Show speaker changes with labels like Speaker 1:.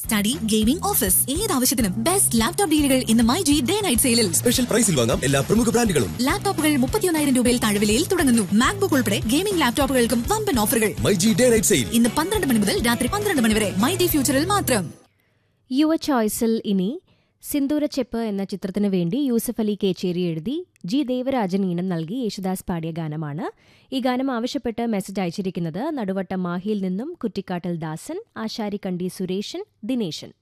Speaker 1: study gaming office ഏത് ആവശ്യത്തിനും best laptop ഡീലുകൾ ഇന്ന് മൈ ജി ഡേ നൈറ്റ് സെയിലിൽ
Speaker 2: സ്പെഷ്യൽ പ്രൈസിൽ വാങ്ങാം എല്ലാ പ്രമുഖ ബ്രാൻഡുകളും
Speaker 1: ലാപ്ടോപ്പുകൾ മുപ്പത്തിയൊന്നായിരം രൂപയിൽ താഴ്വിലയിൽ തുടങ്ങുന്നു മാക്ബുക്ക് ഉൾപ്പെടെ ഗെയിമിംഗ് ലാപ്ടോപ്പുകൾക്കും വമ്പൻ ഓഫറുകൾ
Speaker 2: my G day night sale
Speaker 1: ഇന്ന് പന്ത്രണ്ട് മണി മുതൽ രാത്രി പന്ത്രണ്ട് മണി വരെ മൈ ജി ഫ്യൂച്ചറിൽ മാത്രം
Speaker 3: യുവ ചോയ്സിൽ ഇനി സിന്ദൂരച്ചെപ്പ് എന്ന ചിത്രത്തിനു വേണ്ടി യൂസഫ് അലി കേച്ചേരി എഴുതി ജി ദേവരാജൻ ഈണം നൽകി യേശുദാസ് പാടിയ ഗാനമാണ് ഈ ഗാനം ആവശ്യപ്പെട്ട് മെസ്സേജ് അയച്ചിരിക്കുന്നത് നടുവട്ടം മാഹിയിൽ നിന്നും കുറ്റിക്കാട്ടൽ ദാസൻ ആശാരിക്കണ്ടി സുരേഷൻ ദിനേശൻ